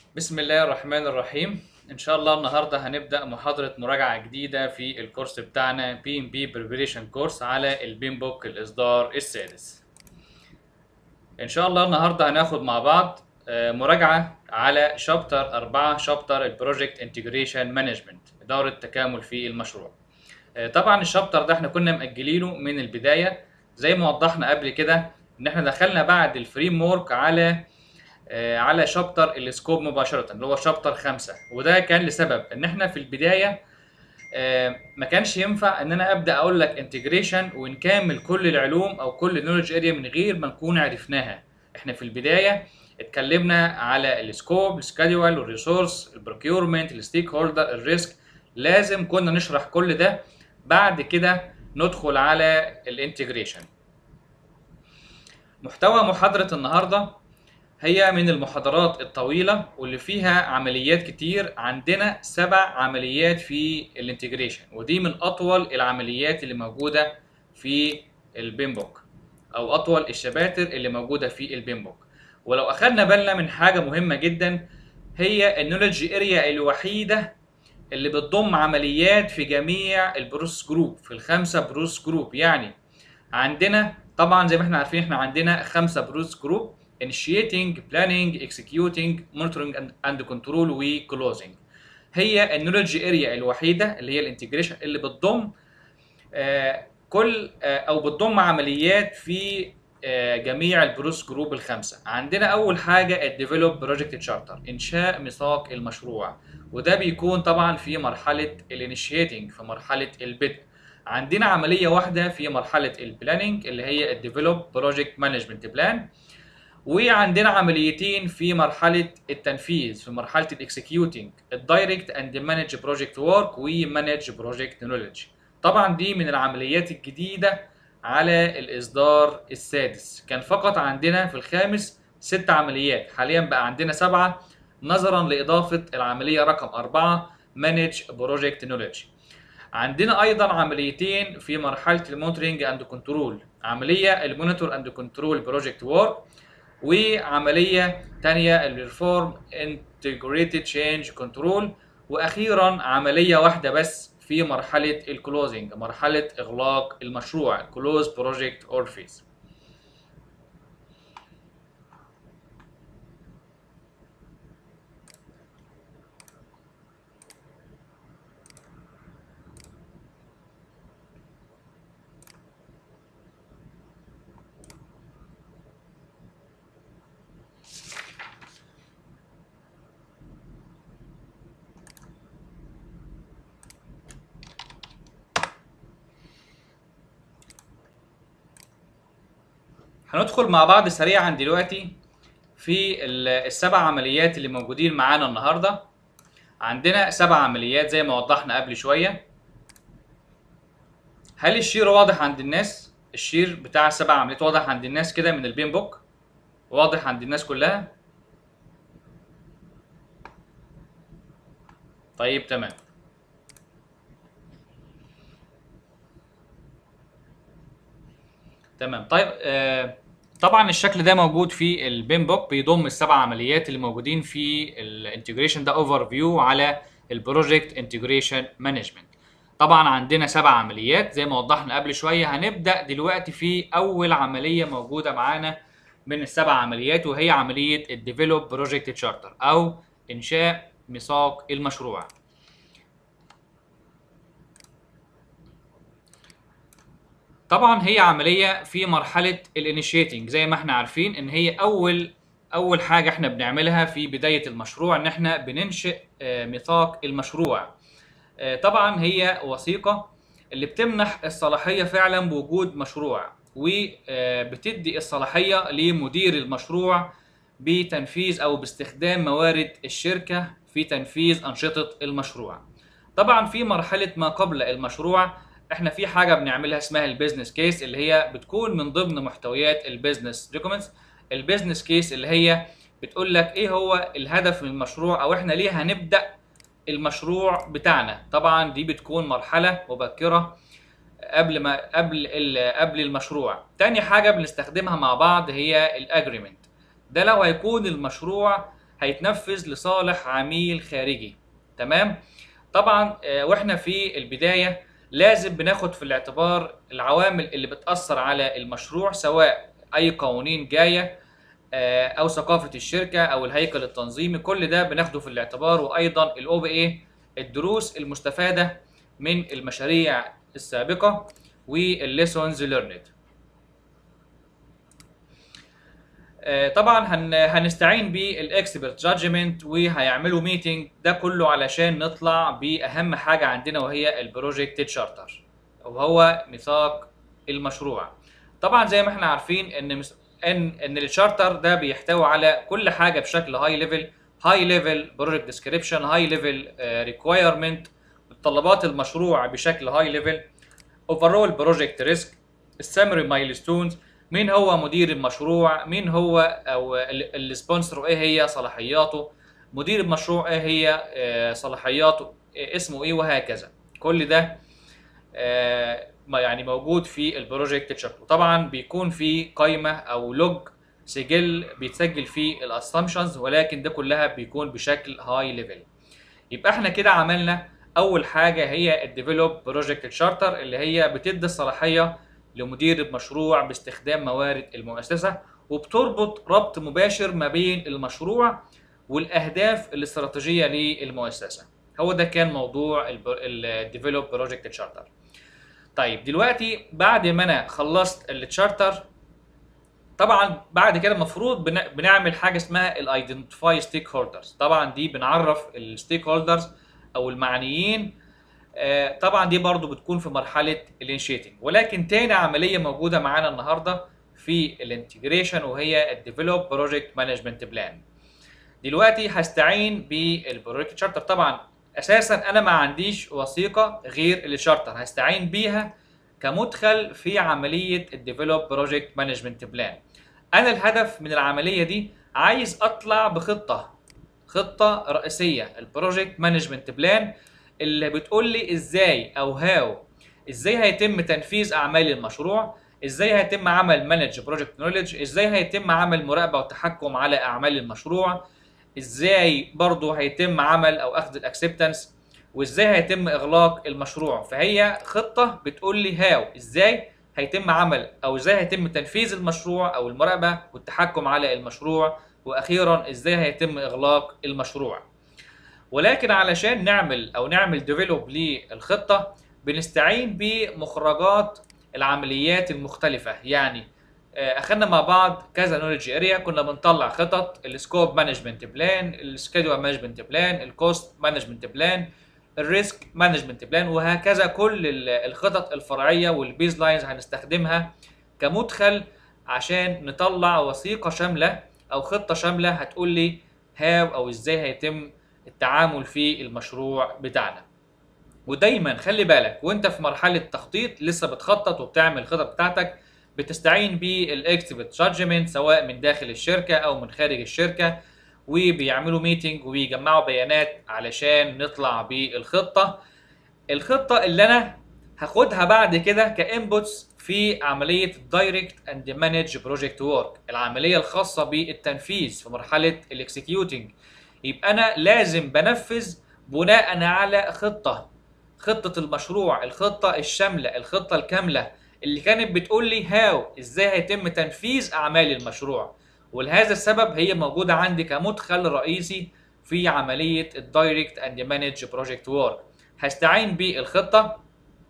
بسم الله الرحمن الرحيم ان شاء الله النهارده هنبدا محاضره مراجعه جديده في الكورس بتاعنا بي ام بي بريبريشن كورس على البين بوك الاصدار السادس ان شاء الله النهارده هناخد مع بعض آه، مراجعه على شابتر 4 شابتر البروجكت انتجريشن مانجمنت اداره تكامل في المشروع آه، طبعا الشابتر ده احنا كنا مأجلينه من البدايه زي ما وضحنا قبل كده ان احنا دخلنا بعد الفريم ورك على آه، على شابتر السكوب مباشرة اللي هو شابتر خمسة وده كان لسبب ان احنا في البداية آه، ما كانش ينفع ان انا ابدا اقول لك انتجريشن ونكمل كل العلوم او كل النولج اريا من غير ما نكون عرفناها احنا في البداية اتكلمنا على السكوب السكادول والريسورس البروكيورمنت الستيك هولدر الريسك لازم كنا نشرح كل ده بعد كده ندخل على الانتجريشن محتوى محاضرة النهارده هي من المحاضرات الطويلة واللي فيها عمليات كتير عندنا سبع عمليات في الانتجريشن ودي من أطول العمليات اللي موجودة في البيمبوك أو أطول الشباتر اللي موجودة في البيمبوك ولو أخدنا بالنا من حاجة مهمة جدا هي النولج اريا الوحيدة اللي بتضم عمليات في جميع البروس جروب في الخمسة بروس جروب يعني عندنا طبعا زي ما احنا عارفين احنا عندنا خمسة بروس جروب initiating planning executing monitoring and, and control و closing هي النولج اريا الوحيده اللي هي الانتجريشن اللي بتضم آه كل آه او بتضم عمليات في آه جميع البروس جروب الخمسه عندنا اول حاجه الديفلوب بروجكت تشارتر انشاء ميثاق المشروع وده بيكون طبعا في مرحله الانيشيتنج في مرحله البدء عندنا عمليه واحده في مرحله البلاننج اللي هي الديفلوب بروجكت مانجمنت بلان وعندنا عمليتين في مرحله التنفيذ في مرحله الاكسكيوتنج الدايركت اند مانج بروجكت ورك ومانج بروجكت نولج طبعا دي من العمليات الجديده على الاصدار السادس كان فقط عندنا في الخامس ست عمليات حاليا بقى عندنا سبعه نظرا لاضافه العمليه رقم اربعه مانج بروجكت نولج عندنا ايضا عمليتين في مرحله المونترنج اند كنترول عمليه المونيتور اند كنترول بروجكت وورك وعمليه تانية الريفورم انتجريتد تشينج كنترول واخيرا عمليه واحده بس في مرحله الكلوزنج مرحله اغلاق المشروع كلوز بروجكت اور فيز هندخل مع بعض سريعا دلوقتي في ال- السبع عمليات اللي موجودين معانا النهارده عندنا سبع عمليات زي ما وضحنا قبل شويه هل الشير واضح عند الناس الشير بتاع السبع عمليات واضح عند الناس كده من البين بوك واضح عند الناس كلها طيب تمام تمام طيب آه طبعا الشكل ده موجود في البين بوك بيضم السبع عمليات اللي موجودين في الانتجريشن ده اوفر فيو على البروجكت انتجريشن مانجمنت طبعا عندنا سبع عمليات زي ما وضحنا قبل شويه هنبدا دلوقتي في اول عمليه موجوده معانا من السبع عمليات وهي عمليه الديفلوب بروجكت تشارتر او انشاء ميثاق المشروع طبعا هي عمليه في مرحله الانيشيتنج زي ما احنا عارفين ان هي اول اول حاجه احنا بنعملها في بدايه المشروع ان احنا بننشئ آه، ميثاق المشروع آه، طبعا هي وثيقه اللي بتمنح الصلاحيه فعلا بوجود مشروع وبتدي الصلاحيه لمدير المشروع بتنفيذ او باستخدام موارد الشركه في تنفيذ انشطه المشروع طبعا في مرحله ما قبل المشروع احنا في حاجه بنعملها اسمها البيزنس كيس اللي هي بتكون من ضمن محتويات البيزنس دوكيومنتس البيزنس كيس اللي هي بتقول لك ايه هو الهدف من المشروع او احنا ليه هنبدا المشروع بتاعنا طبعا دي بتكون مرحله مبكره قبل ما قبل ال- قبل المشروع تاني حاجه بنستخدمها مع بعض هي الاجريمنت ده لو هيكون المشروع هيتنفذ لصالح عميل خارجي تمام طبعا آه، واحنا في البدايه لازم بناخد في الاعتبار العوامل اللي بتاثر على المشروع سواء اي قوانين جايه آه، او ثقافه الشركه او الهيكل التنظيمي كل ده بناخده في الاعتبار وايضا الاو بي اي الدروس المستفاده من المشاريع السابقه والليسونز ليرند طبعا هن هنستعين بالاكسبرت جادجمنت وهيعملوا ميتنج ده كله علشان نطلع باهم حاجه عندنا وهي البروجكت تشارتر وهو ميثاق المشروع طبعا زي ما احنا عارفين ان مس... ان ان الشارتر ده بيحتوي على كل حاجه بشكل هاي ليفل هاي ليفل بروجكت ديسكريبشن هاي ليفل ريكوايرمنت متطلبات المشروع بشكل هاي ليفل اوفرول بروجكت ريسك السامري مايلستونز مين هو مدير المشروع مين هو او السبونسر وايه هي صلاحياته مدير المشروع ايه هي آه، صلاحياته آه، اسمه ايه وهكذا كل ده آه، ما يعني موجود في البروجكت تشارت وطبعا بيكون في قائمه او لوج سجل بيتسجل فيه الاسامبشنز ولكن ده كلها بيكون بشكل هاي ليفل يبقى احنا كده عملنا اول حاجه هي الديفلوب بروجكت تشارتر اللي هي بتدي الصلاحيه لمدير المشروع باستخدام موارد المؤسسه وبتربط ربط مباشر ما بين المشروع والاهداف الاستراتيجيه للمؤسسه هو ده كان موضوع الديفلوب بروجكت تشارتر طيب دلوقتي بعد ما انا خلصت التشارتر طبعا بعد كده المفروض بن- بنعمل حاجه اسمها الايدنتيفاي ستيك هولدرز طبعا دي بنعرف الستيك هولدرز او المعنيين آه، طبعا دي برضو بتكون في مرحله الانشيتنج ولكن تاني عمليه موجوده معانا النهارده في الانتجريشن وهي الديفلوب بروجكت مانجمنت بلان دلوقتي هستعين بالبروجكت شارتر طبعا اساسا انا ما عنديش وثيقه غير الشارتر هستعين بيها كمدخل في عمليه الديفلوب بروجكت مانجمنت بلان انا الهدف من العمليه دي عايز اطلع بخطه خطه رئيسيه البروجكت مانجمنت بلان اللي بتقول لي ازاي او هاو ازاي هيتم تنفيذ اعمال المشروع ازاي هيتم عمل مانج بروجكت نوليدج ازاي هيتم عمل مراقبه وتحكم على اعمال المشروع ازاي برضه هيتم عمل او اخذ الاكسبتنس وازاي هيتم اغلاق المشروع فهي خطه بتقول لي هاو ازاي هيتم عمل او ازاي هيتم تنفيذ المشروع او المراقبه والتحكم على المشروع واخيرا ازاي هيتم اغلاق المشروع ولكن علشان نعمل او نعمل ديفلوب للخطه بنستعين بمخرجات العمليات المختلفه يعني آه، اخدنا مع بعض كذا نولج اريا كنا بنطلع خطط السكوب مانجمنت بلان السكيدول مانجمنت بلان الكوست مانجمنت بلان الريسك مانجمنت بلان وهكذا كل ال- الخطط الفرعيه والبيز لاينز هنستخدمها كمدخل عشان نطلع وثيقه شامله او خطه شامله هتقول لي هاو او ازاي هيتم التعامل في المشروع بتاعنا ودايما خلي بالك وانت في مرحله تخطيط لسه بتخطط وبتعمل الخطط بتاعتك بتستعين بالاكتيفيت جادجمنت سواء من داخل الشركه او من خارج الشركه وبيعملوا ميتنج وبيجمعوا بيانات علشان نطلع بالخطه الخطه اللي انا هاخدها بعد كده كانبوتس في عمليه الدايركت اند مانج بروجكت ورك العمليه الخاصه بالتنفيذ في مرحله الاكسكيوتنج يبقى انا لازم بنفذ بناء على خطه خطه المشروع الخطه الشامله الخطه الكامله اللي كانت بتقول لي هاو ازاي هيتم تنفيذ اعمال المشروع ولهذا السبب هي موجوده عندي كمدخل رئيسي في عمليه الدايركت اند مانج بروجكت وورك هستعين بالخطه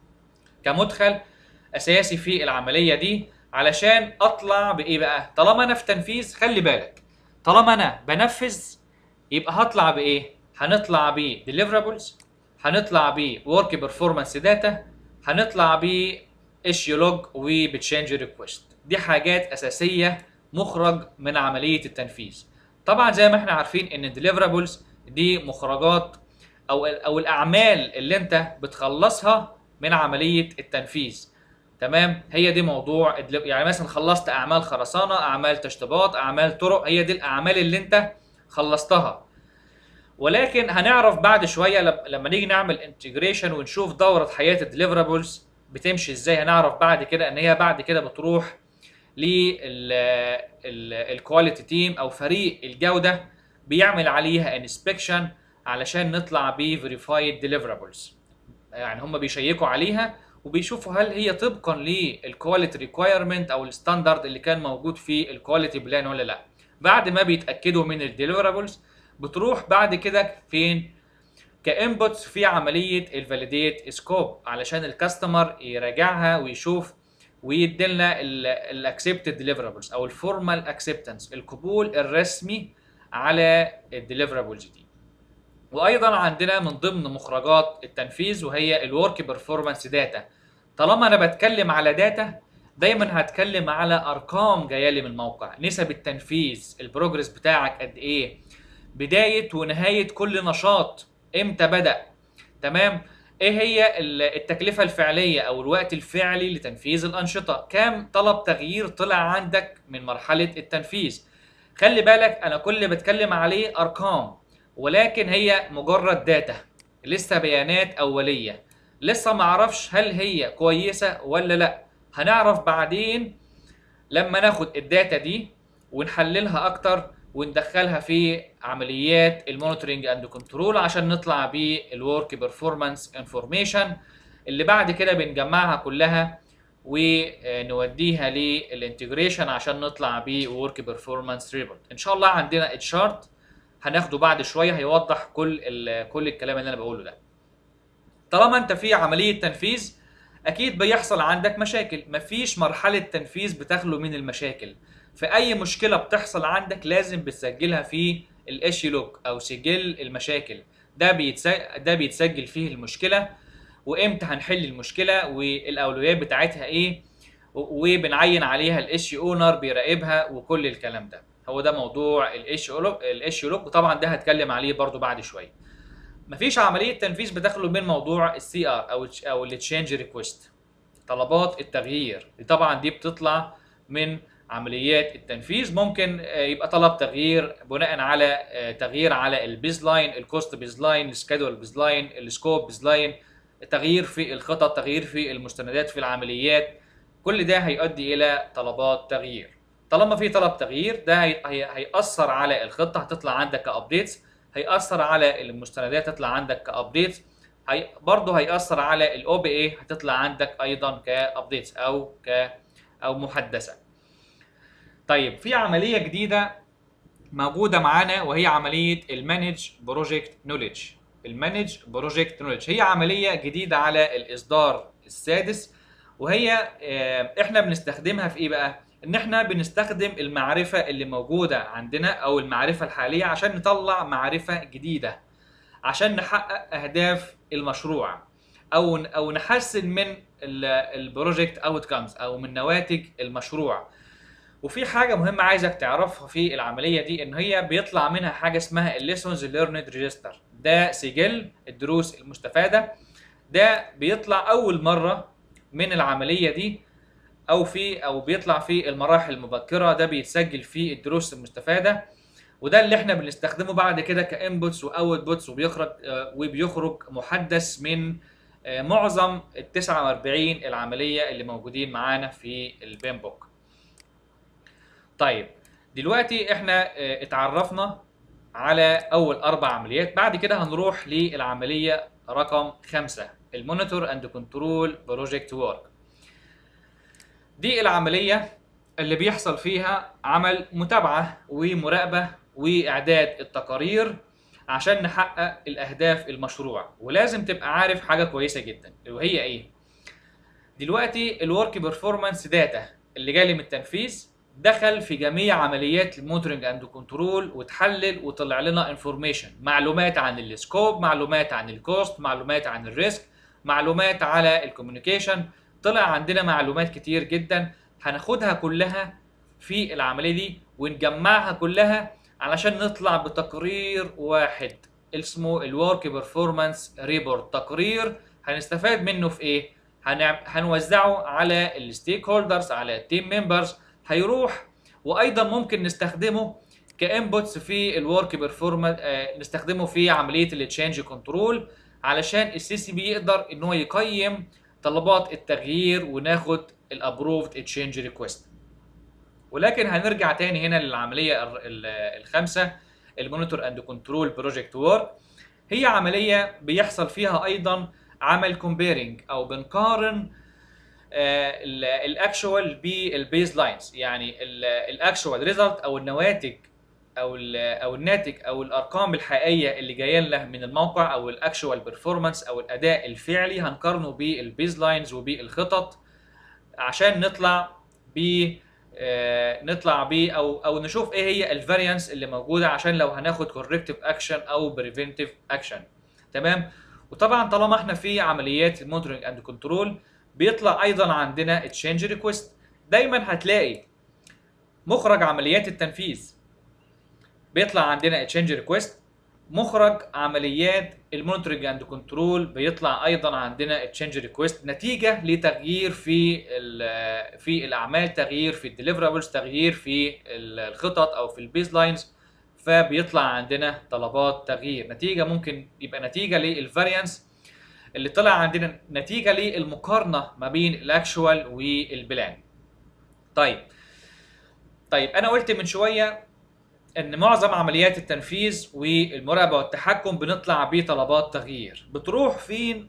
كمدخل اساسي في العمليه دي علشان اطلع بايه بقى طالما انا في تنفيذ خلي بالك طالما انا بنفذ يبقى هطلع بايه هنطلع ب deliverables هنطلع ب work performance data هنطلع ب issue log وبتشينج ريكويست دي حاجات اساسيه مخرج من عمليه التنفيذ طبعا زي ما احنا عارفين ان deliverables دي مخرجات او او الاعمال اللي انت بتخلصها من عمليه التنفيذ تمام هي دي موضوع الدليف- يعني مثلا خلصت اعمال خرسانه اعمال تشطيبات اعمال طرق هي دي الاعمال اللي انت خلصتها ولكن هنعرف بعد شويه لم- لما نيجي نعمل انتجريشن ونشوف دوره حياه الدليفرابلز بتمشي ازاي هنعرف بعد كده ان هي بعد كده بتروح للكواليتي تيم او فريق الجوده بيعمل عليها انسبكشن علشان نطلع ب verified deliverables يعني هم بيشيكوا عليها وبيشوفوا هل هي طبقا للكواليتي ريكويرمنت او الستاندرد اللي كان موجود في الكواليتي بلان ولا لا بعد ما بيتاكدوا من الديليفرابلز بتروح بعد كده فين كانبوتس في عمليه الفاليديت سكوب علشان الكاستمر يراجعها ويشوف ويديلنا الاكسبتد ديليفرابلز او الفورمال اكسبتنس القبول الرسمي على الديليفرابلز دي وايضا عندنا من ضمن مخرجات التنفيذ وهي الورك بيرفورمانس داتا طالما انا بتكلم على داتا دايما هتكلم على ارقام جايه لي من الموقع نسب التنفيذ البروجرس بتاعك قد ايه بدايه ونهايه كل نشاط امتى بدا تمام ايه هي التكلفه الفعليه او الوقت الفعلي لتنفيذ الانشطه كام طلب تغيير طلع عندك من مرحله التنفيذ خلي بالك انا كل اللي بتكلم عليه ارقام ولكن هي مجرد داتا لسه بيانات اوليه لسه ما اعرفش هل هي كويسه ولا لا هنعرف بعدين لما ناخد الداتا دي ونحللها اكتر وندخلها في عمليات المونيتورنج اند كنترول عشان نطلع بالورك بيرفورمانس انفورميشن اللي بعد كده بنجمعها كلها ونوديها للانتجريشن عشان نطلع بورك بيرفورمانس ريبورت ان شاء الله عندنا الشارت هناخده بعد شويه هيوضح كل كل الكلام اللي انا بقوله ده طالما انت في عمليه تنفيذ اكيد بيحصل عندك مشاكل مفيش مرحله تنفيذ بتخلو من المشاكل في اي مشكله بتحصل عندك لازم بتسجلها في الاشي لوك او سجل المشاكل ده بيتسجل ده بيتسجل فيه المشكله وامتى هنحل المشكله والاولويات بتاعتها ايه وبنعين عليها الاشي اونر بيراقبها وكل الكلام ده هو ده موضوع الاشي لوك الاشي لوك وطبعا ده هتكلم عليه برضو بعد شويه مفيش عمليه تنفيذ بتخلو من موضوع السي ار او او التشينج ريكويست طلبات التغيير دي طبعا دي بتطلع من عمليات التنفيذ ممكن يبقى طلب تغيير بناء على تغيير على البيز لاين الكوست بيز لاين السكادول بيز لاين السكوب بيز لاين تغيير في الخطط تغيير في المستندات في العمليات كل ده هيؤدي الى طلبات تغيير طالما في طلب تغيير ده هي هي هيأثر على الخطه هتطلع عندك كابديتس هيأثر على المستندات تطلع عندك كابديتس هي برضه هيأثر على الاو بي اي هتطلع عندك ايضا كابديتس او ك او محدثه طيب في عمليه جديده موجوده معانا وهي عمليه المانج بروجكت نوليدج المانج بروجكت نوليدج هي عمليه جديده على الاصدار السادس وهي احنا بنستخدمها في ايه بقى ان احنا بنستخدم المعرفه اللي موجوده عندنا او المعرفه الحاليه عشان نطلع معرفه جديده عشان نحقق اهداف المشروع او او نحسن من البروجكت اوتكمز او من نواتج المشروع وفي حاجه مهمه عايزك تعرفها في العمليه دي ان هي بيطلع منها حاجه اسمها الليسونز ليرند ريجستر ده سجل الدروس المستفاده ده بيطلع اول مره من العمليه دي او في او بيطلع في المراحل المبكره ده بيتسجل في الدروس المستفاده وده اللي احنا بنستخدمه بعد كده كانبوتس واوتبوتس وبيخرج وبيخرج محدث من معظم ال 49 العمليه اللي موجودين معانا في البين بوك. طيب دلوقتي احنا اتعرفنا على اول اربع عمليات بعد كده هنروح للعمليه رقم خمسة المونيتور اند كنترول بروجكت ورك دي العمليه اللي بيحصل فيها عمل متابعه ومراقبه واعداد التقارير عشان نحقق الاهداف المشروع ولازم تبقى عارف حاجه كويسه جدا وهي ايه دلوقتي الورك بيرفورمانس داتا اللي جالي من التنفيذ دخل في جميع عمليات المونترنج اند كنترول وتحلل وطلع لنا انفورميشن معلومات عن السكوب معلومات عن الكوست معلومات عن الريسك معلومات على الكوميونيكيشن طلع عندنا معلومات كتير جدا هناخدها كلها في العمليه دي ونجمعها كلها علشان نطلع بتقرير واحد اسمه الورك بيرفورمانس ريبورت تقرير هنستفاد منه في ايه هنوزعه على الستيك هولدرز على التيم ممبرز هيروح وايضا ممكن نستخدمه كانبوتس في الورك بيرفورمانس نستخدمه في عمليه التشينج كنترول علشان السي سي بي يقدر ان هو يقيم طلبات التغيير وناخد الابروفد تشينج ريكويست ولكن هنرجع تاني هنا للعمليه الخامسه المونيتور اند كنترول بروجكت وورك هي عمليه بيحصل فيها ايضا عمل كومبيرنج او بنقارن الاكشوال بالبيز لاينز يعني الاكشوال ريزلت او النواتج او او الناتج او الارقام الحقيقيه اللي جايه لنا من الموقع او الاكشوال بيرفورمانس او الاداء الفعلي هنقارنه بالبيز لاينز وبالخطط عشان نطلع ب نطلع بيه او او نشوف ايه هي الفاريانس اللي موجوده عشان لو هناخد كوركتيف اكشن او بريفنتيف اكشن تمام وطبعا طالما احنا في عمليات المونترنج اند كنترول بيطلع ايضا عندنا تشينج ريكويست دايما هتلاقي مخرج عمليات التنفيذ بيطلع عندنا تشينج ريكويست مخرج عمليات المونترنج اند كنترول بيطلع ايضا عندنا تشينج ريكويست نتيجه لتغيير في في الاعمال تغيير في الديليفرابلز تغيير في الخطط او في البيز لاينز فبيطلع عندنا طلبات تغيير نتيجه ممكن يبقى نتيجه للفاريانس اللي طلع عندنا نتيجه للمقارنه ما بين الاكشوال والبلان طيب طيب انا قلت من شويه ان معظم عمليات التنفيذ والمراقبه والتحكم بنطلع بطلبات تغيير بتروح فين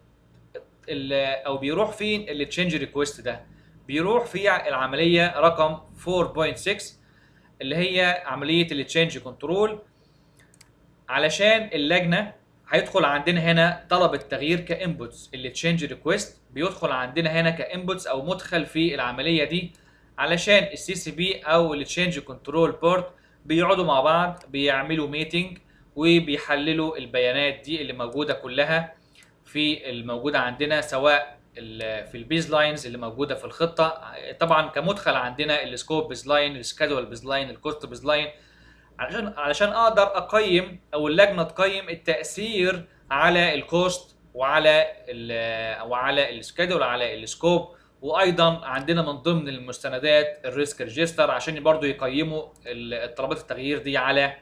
او بيروح فين التشينج ريكويست ده بيروح في العمليه رقم 4.6 اللي هي عمليه التشينج كنترول علشان اللجنه هيدخل عندنا هنا طلب التغيير كانبوتس اللي تشينج ريكويست بيدخل عندنا هنا كانبوتس او مدخل في العمليه دي علشان السي سي بي او التشينج كنترول بورت بيقعدوا مع بعض بيعملوا ميتنج وبيحللوا البيانات دي اللي موجوده كلها في الموجوده عندنا سواء في البيز لاينز اللي موجوده في الخطه طبعا كمدخل عندنا السكوب بيز لاين السكادول بيز لاين الكوست بيز لاين علشان علشان اقدر اقيم او اللجنه تقيم التاثير على الكوست وعلى ال وعلى السكادول على السكوب وايضا عندنا من ضمن المستندات الريسك ريجستر عشان برضو يقيموا الطلبات التغيير دي على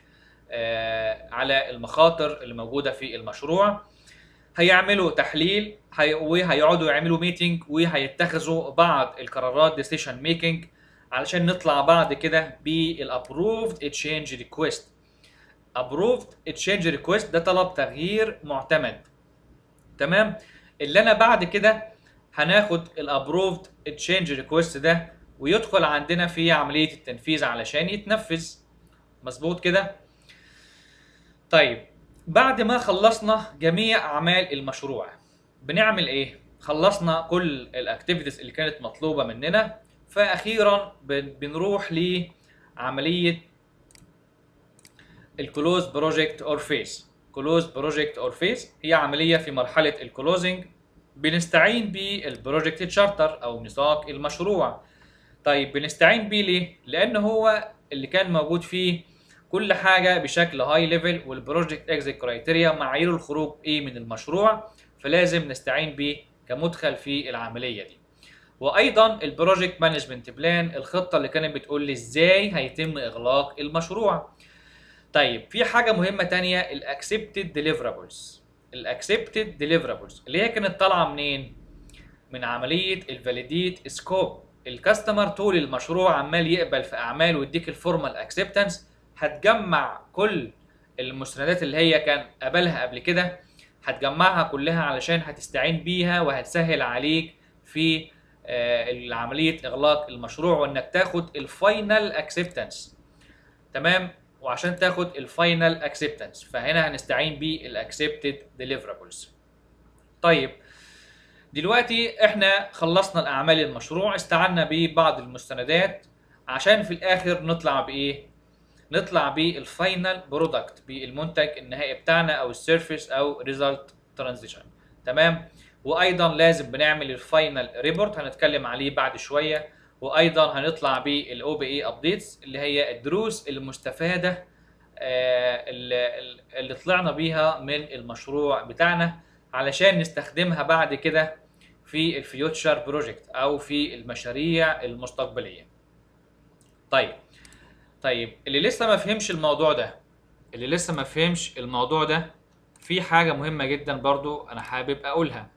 على المخاطر اللي موجوده في المشروع هيعملوا تحليل وهيقعدوا يعملوا ميتنج وهيتخذوا بعض القرارات ديسيشن ميكنج علشان نطلع بعد كده بالابروفد تشينج ريكويست ابروفد تشينج ريكويست ده طلب تغيير معتمد تمام اللي انا بعد كده هناخد الابروفد تشينج ريكويست ده ويدخل عندنا في عمليه التنفيذ علشان يتنفذ مظبوط كده طيب بعد ما خلصنا جميع اعمال المشروع بنعمل ايه خلصنا كل الاكتيفيتيز اللي كانت مطلوبه مننا فاخيرا بنروح لعمليه الكلوز بروجكت اور فيس كلوز بروجكت اور فيس هي عمليه في مرحله الكلوزنج بنستعين بالبروجكت تشارتر او ميثاق المشروع طيب بنستعين بيه ليه لان هو اللي كان موجود فيه كل حاجه بشكل هاي ليفل والبروجكت اكزيت كرايتيريا معايير الخروج ايه من المشروع فلازم نستعين بيه كمدخل في العمليه دي وايضا البروجكت مانجمنت بلان الخطه اللي كانت بتقول لي ازاي هيتم اغلاق المشروع طيب في حاجه مهمه تانية الاكسبتد ديليفرابلز الاكسبتد ديليفرابلز اللي هي كانت طالعه منين من عمليه الفاليديت سكوب الكاستمر طول المشروع عمال يقبل في اعمال ويديك الفورمال اكسبتنس هتجمع كل المستندات اللي هي كان قبلها قبل كده هتجمعها كلها علشان هتستعين بيها وهتسهل عليك في عمليه اغلاق المشروع وانك تاخد الفاينل اكسبتنس تمام وعشان تاخد الفاينل اكسبتنس فهنا هنستعين بالاكسبتد ديليفرابلز طيب دلوقتي احنا خلصنا الاعمال المشروع استعنا ببعض المستندات عشان في الاخر نطلع بايه نطلع بالفاينل برودكت بالمنتج النهائي بتاعنا او السيرفيس او ريزلت ترانزيشن تمام وايضا لازم بنعمل الفاينل ريبورت هنتكلم عليه بعد شويه وايضا هنطلع بالاو بي اي ابديتس اللي هي الدروس المستفاده اللي, اللي طلعنا بيها من المشروع بتاعنا علشان نستخدمها بعد كده في الفيوتشر بروجكت او في المشاريع المستقبليه طيب طيب اللي لسه ما فهمش الموضوع ده اللي لسه ما فهمش الموضوع ده في حاجه مهمه جدا برضو انا حابب اقولها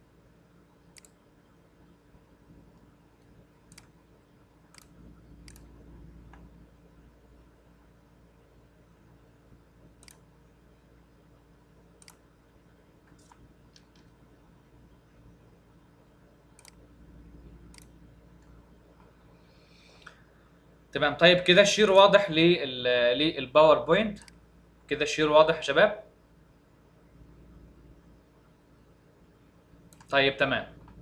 تمام طيب كده الشير واضح لل للباوربوينت كده الشير واضح يا شباب طيب تمام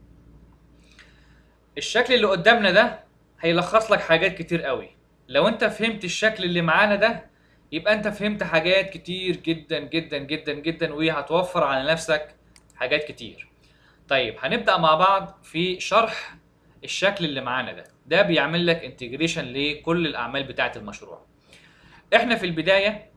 الشكل اللي قدامنا ده هيلخص لك حاجات كتير قوي لو انت فهمت الشكل اللي معانا ده يبقى انت فهمت حاجات كتير جدا جدا جدا جدا وهتوفر على نفسك حاجات كتير طيب هنبدأ مع بعض في شرح الشكل اللي معانا ده ده بيعمل لك انتجريشن لكل الاعمال بتاعه المشروع احنا في البدايه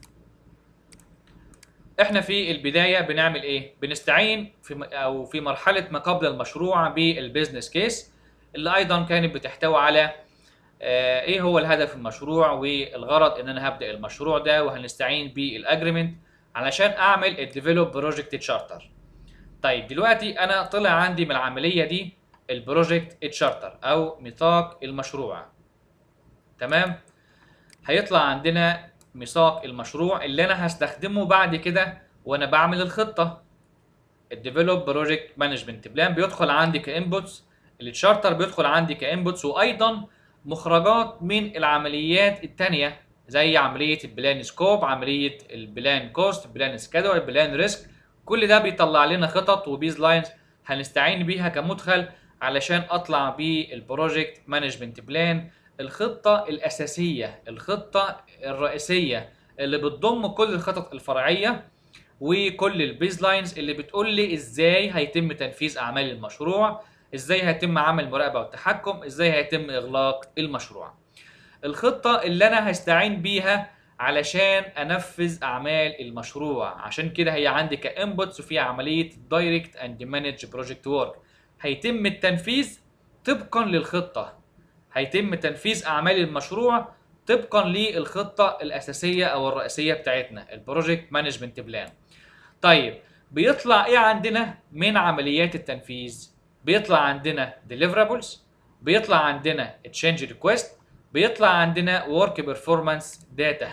احنا في البدايه بنعمل ايه بنستعين في م- او في مرحله ما قبل المشروع بالبيزنس كيس اللي ايضا كانت بتحتوي على آه، ايه هو الهدف المشروع والغرض ان انا هبدا المشروع ده وهنستعين بالاجريمنت علشان اعمل الديفلوب بروجكت تشارتر طيب دلوقتي انا طلع عندي من العمليه دي البروجكت تشارتر او ميثاق المشروع تمام هيطلع عندنا ميثاق المشروع اللي انا هستخدمه بعد كده وانا بعمل الخطه الديفلوب بروجكت مانجمنت بلان بيدخل عندي كانبوتس التشارتر بيدخل عندي كانبوتس وايضا مخرجات من العمليات التانية زي عملية البلان سكوب عملية البلان كوست بلان سكادول بلان ريسك كل ده بيطلع لنا خطط وبيز لاينز هنستعين بيها كمدخل علشان اطلع بالبروجكت مانجمنت بلان الخطة الأساسية الخطة الرئيسية اللي بتضم كل الخطط الفرعية وكل البيز لاينز اللي بتقول لي ازاي هيتم تنفيذ اعمال المشروع ازاي هيتم عمل مراقبه والتحكم ازاي هيتم اغلاق المشروع الخطه اللي انا هستعين بيها علشان انفذ اعمال المشروع عشان كده هي عندي كانبوتس وفي عمليه دايركت اند مانج بروجكت ورك هيتم التنفيذ طبقا للخطه هيتم تنفيذ اعمال المشروع طبقا للخطه الاساسيه او الرئيسيه بتاعتنا البروجكت مانجمنت بلان طيب بيطلع ايه عندنا من عمليات التنفيذ بيطلع عندنا deliverables بيطلع عندنا change request بيطلع عندنا work performance data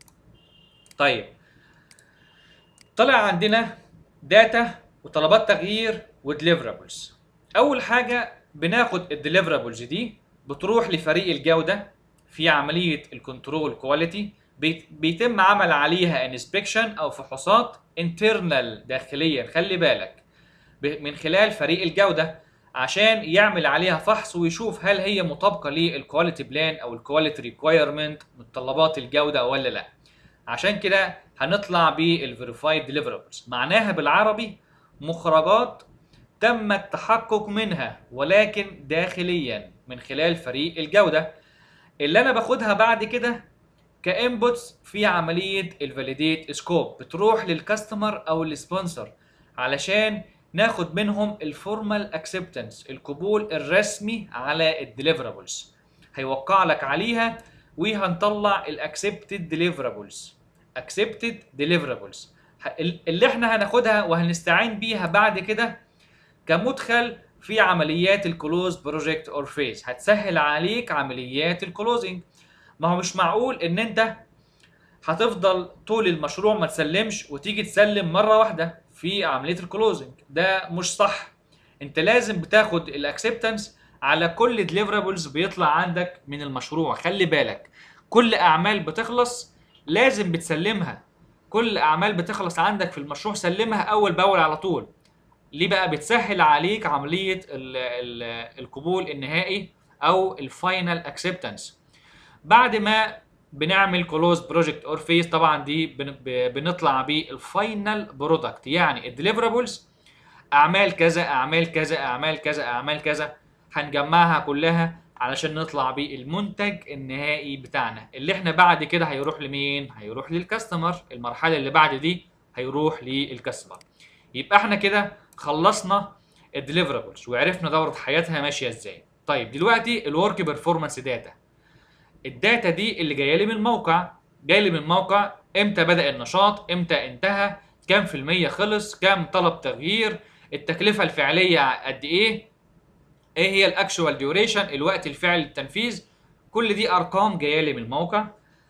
طيب طلع عندنا داتا وطلبات تغيير وديليفرابلز اول حاجه بناخد الديليفرابلز دي بتروح لفريق الجوده في عمليه الكنترول كواليتي بيتم عمل عليها انسبكشن او فحوصات انترنال داخليا خلي بالك ب- من خلال فريق الجوده عشان يعمل عليها فحص ويشوف هل هي مطابقه للكواليتي بلان او الكواليتي ريكويرمنت متطلبات الجوده ولا لا عشان كده هنطلع بالفيريفايد ديليفربلز معناها بالعربي مخرجات تم التحقق منها ولكن داخليا من خلال فريق الجوده اللي انا باخدها بعد كده كانبوتس في عمليه الفاليديت سكوب بتروح للكاستمر او السبونسر علشان ناخد منهم الفورمال اكسبتنس القبول الرسمي على الديليفرابلز هيوقع لك عليها وهنطلع الاكسبتد ديليفرابلز اكسبتد ديليفرابلز اللي احنا هناخدها وهنستعين بيها بعد كده كمدخل في عمليات الكلوز بروجكت اور فيز هتسهل عليك عمليات الكلوزنج ما هو مش معقول ان انت هتفضل طول المشروع ما تسلمش وتيجي تسلم مره واحده في عمليه الكلوزنج ده مش صح انت لازم بتاخد الاكسبتنس على كل ديليفرابلز بيطلع عندك من المشروع خلي بالك كل اعمال بتخلص لازم بتسلمها كل اعمال بتخلص عندك في المشروع سلمها اول باول على طول ليه بقى بتسهل عليك عمليه ال ال القبول النهائي او الفاينل اكسبتنس بعد ما بنعمل كلوز بروجكت اور فيز طبعا دي بن- ب- بنطلع بالفاينل برودكت يعني الديليفرابلز اعمال كذا اعمال كذا اعمال كذا اعمال كذا هنجمعها كلها علشان نطلع بالمنتج النهائي بتاعنا اللي احنا بعد كده هيروح لمين هيروح للكاستمر المرحله اللي بعد دي هيروح للكاستمر يبقى احنا كده خلصنا الديليفرابلز وعرفنا دوره حياتها ماشيه ازاي طيب دلوقتي الورك بيرفورمانس داتا الداتا دي اللي جايه لي من الموقع جاي لي من الموقع امتى بدا النشاط امتى انتهى كام في المية خلص كام طلب تغيير التكلفة الفعلية قد ايه ايه هي الاكشوال ديوريشن الوقت الفعلي للتنفيذ كل دي ارقام جايه لي من الموقع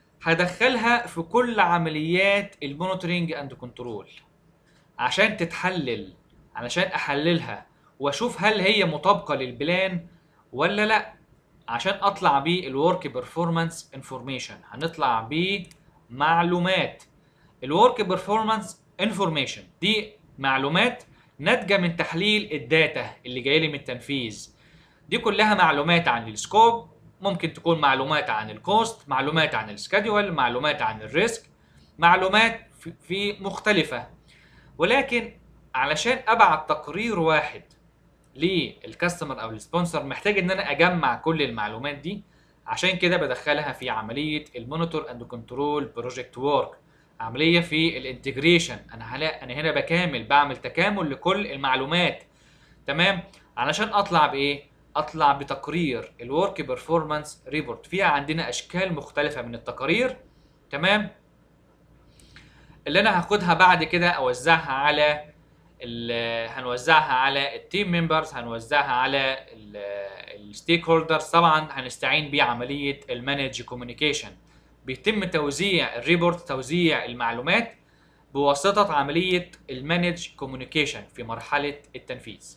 هدخلها في كل عمليات المونيتورنج اند كنترول عشان تتحلل علشان احللها واشوف هل هي مطابقه للبلان ولا لا عشان اطلع بيه الورك بيرفورمانس انفورميشن هنطلع بيه معلومات الورك بيرفورمانس انفورميشن دي معلومات ناتجه من تحليل الداتا اللي جايه لي من التنفيذ دي كلها معلومات عن السكوب ممكن تكون معلومات عن الكوست معلومات عن السكادول معلومات عن الريسك معلومات في مختلفه ولكن علشان ابعت تقرير واحد للكاستمر او السبونسر محتاج ان انا اجمع كل المعلومات دي عشان كده بدخلها في عمليه المونيتور اند كنترول بروجكت وورك عمليه في الانتجريشن انا هلا انا هنا بكامل بعمل تكامل لكل المعلومات تمام علشان اطلع بايه اطلع بتقرير الورك بيرفورمانس ريبورت فيها عندنا اشكال مختلفه من التقارير تمام اللي انا هاخدها بعد كده اوزعها على هنوزعها على التيم ممبرز هنوزعها على الستيك هولدرز طبعا هنستعين بعمليه المانج كوميونيكيشن بيتم توزيع الريبورت توزيع المعلومات بواسطه عمليه المانج كوميونيكيشن في مرحله التنفيذ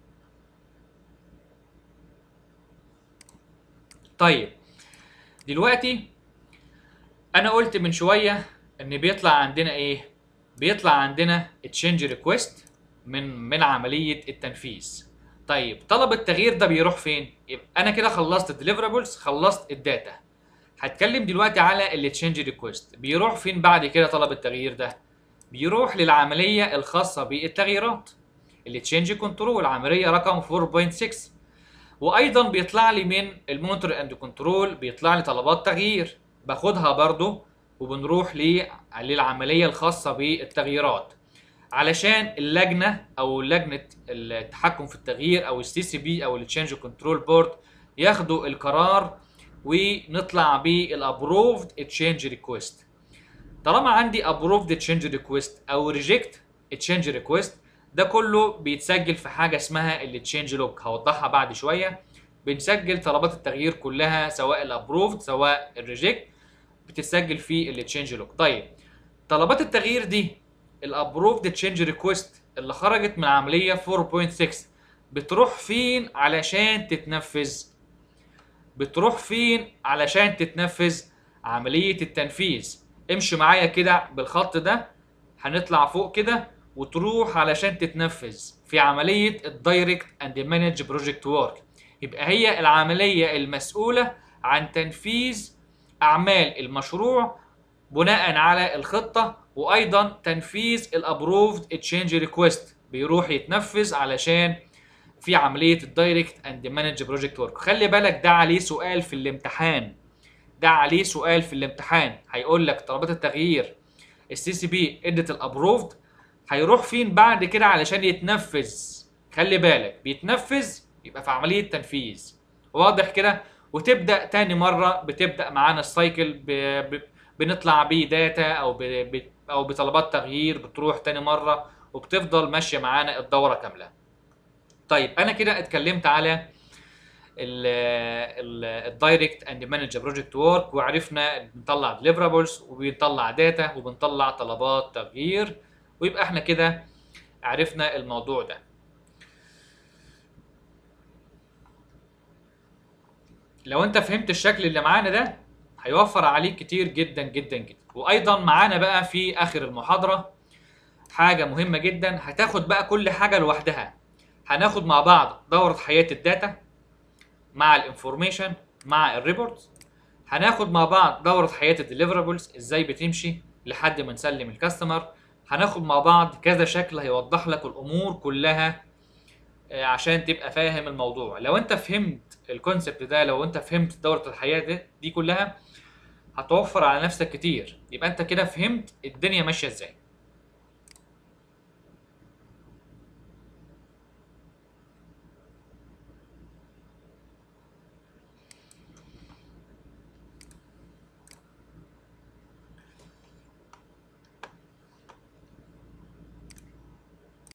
طيب دلوقتي انا قلت من شويه ان بيطلع عندنا ايه بيطلع عندنا تشينج ريكويست من من عمليه التنفيذ طيب طلب التغيير ده بيروح فين يبقى انا كده خلصت الديليفرابلز خلصت الداتا هتكلم دلوقتي على اللي تشينج ريكويست بيروح فين بعد كده طلب التغيير ده بيروح للعمليه الخاصه بالتغييرات اللي تشينج كنترول عمليه رقم 4.6 وايضا بيطلع لي من المونيتور اند كنترول بيطلع لي طلبات تغيير باخدها برضو وبنروح للعمليه الخاصه بالتغييرات علشان اللجنه او لجنه التحكم في التغيير او السي سي بي او التشينج كنترول بورد ياخدوا القرار ونطلع بالابروفد تشينج ريكويست طالما عندي ابروفد تشينج ريكويست او ريجكت تشينج ريكويست ده كله بيتسجل في حاجه اسمها التشينج لوج هوضحها بعد شويه بنسجل طلبات التغيير كلها سواء الابروفد سواء الريجكت بتتسجل في التشينج لوج طيب طلبات التغيير دي الابروفد تشينج ريكويست اللي خرجت من عمليه 4.6 بتروح فين علشان تتنفذ بتروح فين علشان تتنفذ عمليه التنفيذ امشي معايا كده بالخط ده هنطلع فوق كده وتروح علشان تتنفذ في عمليه الدايركت اند مانج بروجكت ورك يبقى هي العمليه المسؤوله عن تنفيذ اعمال المشروع بناء على الخطه وايضا تنفيذ الابروفد تشينج ريكويست بيروح يتنفذ علشان في عمليه الدايركت اند مانج بروجكت ورك خلي بالك ده عليه سؤال في الامتحان ده عليه سؤال في الامتحان هيقول لك طلبات التغيير السي سي بي ادت الابروفد هيروح فين بعد كده علشان يتنفذ خلي بالك بيتنفذ يبقى في عمليه تنفيذ واضح كده وتبدا تاني مره بتبدا معانا السايكل ب... ب... بنطلع بيه داتا او ب... ب... او بطلبات تغيير بتروح تاني مره وبتفضل ماشيه معانا الدوره كامله طيب انا كده اتكلمت على الدايركت اند مانج بروجكت ورك وعرفنا بنطلع ديليفرابلز وبنطلع داتا وبنطلع طلبات تغيير ويبقى احنا كده عرفنا الموضوع ده لو انت فهمت الشكل اللي معانا ده هيوفر عليك كتير جدا جدا جدا وايضا معانا بقى في اخر المحاضره حاجه مهمه جدا هتاخد بقى كل حاجه لوحدها هناخد مع بعض دوره حياه الداتا مع الانفورميشن مع الريبورت هناخد مع بعض دوره حياه الديليفرابلز ازاي بتمشي لحد ما نسلم الكاستمر هناخد مع بعض كذا شكل هيوضح لك الامور كلها عشان تبقى فاهم الموضوع لو انت فهمت الكونسبت ده لو انت فهمت دوره الحياه دي, دي كلها هتوفر على نفسك كتير يبقى انت كده فهمت الدنيا ماشيه ازاي